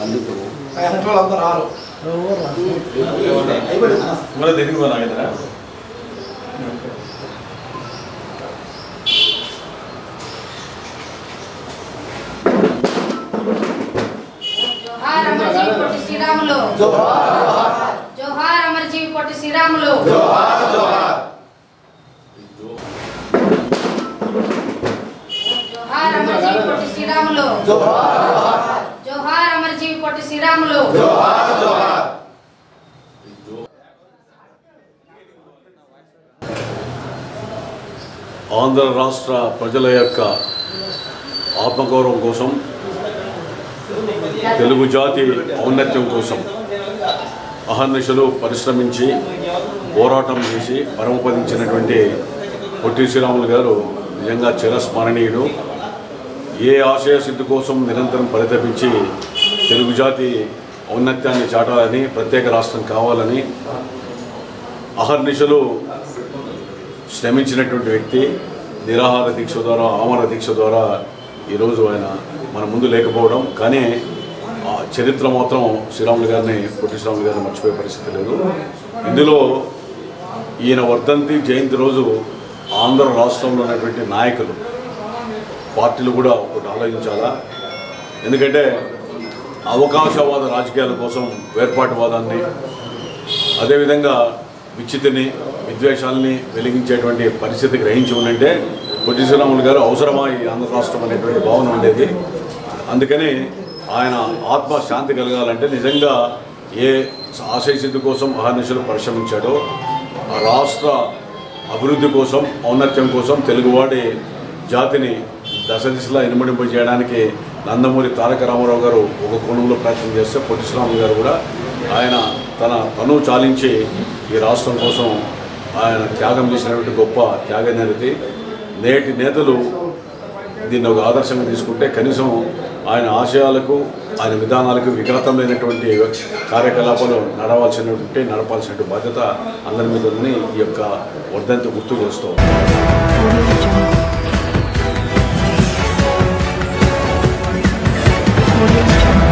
అందుకు అందరూ రారు మళ్ళీ తిరిగి పోనా కదా జోహార్ అమరజీవి పొట్టి శ్రీరాములు జోహార్ అమరజీవి పొట్టి శ్రీరాములు జోహార్ అమరజీవి పొట్టి శ్రీరాములు జోహార్ అమరజీవి పొట్టి శ్రీరాములు ఆంధ్ర రాష్ట్ర ప్రజల యొక్క ఆత్మగౌరవం కోసం తెలుగు జాతి ఔన్నత్యం కోసం అహర్నిశలు పరిశ్రమించి పోరాటం చేసి పరమపదించినటువంటి పొట్టి శ్రీరాములు గారు నిజంగా చిరస్మరణీయుడు ఏ ఆశయ సిద్ధి కోసం నిరంతరం పరితపించి తెలుగు జాతి ఔన్నత్యాన్ని చాటాలని ప్రత్యేక రాష్ట్రం కావాలని అహర్నిశలు శ్రమించినటువంటి వ్యక్తి నిరాహార దీక్ష ద్వారా ఆమర దీక్ష ద్వారా ఈరోజు ఆయన మన ముందు లేకపోవడం కానీ ఆ చరిత్ర మాత్రం శ్రీరాములు గారిని పొట్టి శ్రీరాములు గారిని మర్చిపోయే పరిస్థితి లేదు ఇందులో ఈయన వర్ధంతి జయంతి రోజు ఆంధ్ర రాష్ట్రంలో ఉన్నటువంటి నాయకులు పార్టీలు కూడా ఒకటి ఆలోచించాలా ఎందుకంటే అవకాశవాద రాజకీయాల కోసం వేర్పాటువాదాన్ని అదేవిధంగా విచ్చితిని విద్వేషాలని వెలిగించేటువంటి పరిస్థితి గ్రహించి ఉందంటే పొట్టి శ్రీరాములు గారు అవసరమా ఈ ఆంధ్ర రాష్ట్రం అనేటువంటి భావన ఉండేది అందుకని ఆయన ఆత్మ శాంతి కలగాలంటే నిజంగా ఏ ఆశయ సిద్ధి కోసం అహర్నిశలు పరిశ్రమించాడో ఆ రాష్ట్ర అభివృద్ధి కోసం ఔన్నత్యం కోసం తెలుగువాడి జాతిని దశ దిశలా ఇనుమడింపు చేయడానికి నందమూరి తారక రామారావు గారు ఒక కోణంలో ప్రయత్నం చేస్తే పొట్టి శ్రీరాములు గారు కూడా ఆయన తన తను చాలించి ఈ రాష్ట్రం కోసం ఆయన త్యాగం చేసినటువంటి గొప్ప త్యాగనిరతి నేటి నేతలు దీన్ని ఒక ఆదర్శంగా తీసుకుంటే కనీసం ఆయన ఆశయాలకు ఆయన విధానాలకు విఘాతం లేనటువంటి కార్యకలాపాలు నడవాల్సినటువంటి నడపాల్సినటువంటి బాధ్యత అందరి మీద ఉందని ఈ యొక్క వర్ధంతి గుర్తు చేస్తూ Audio Jungle.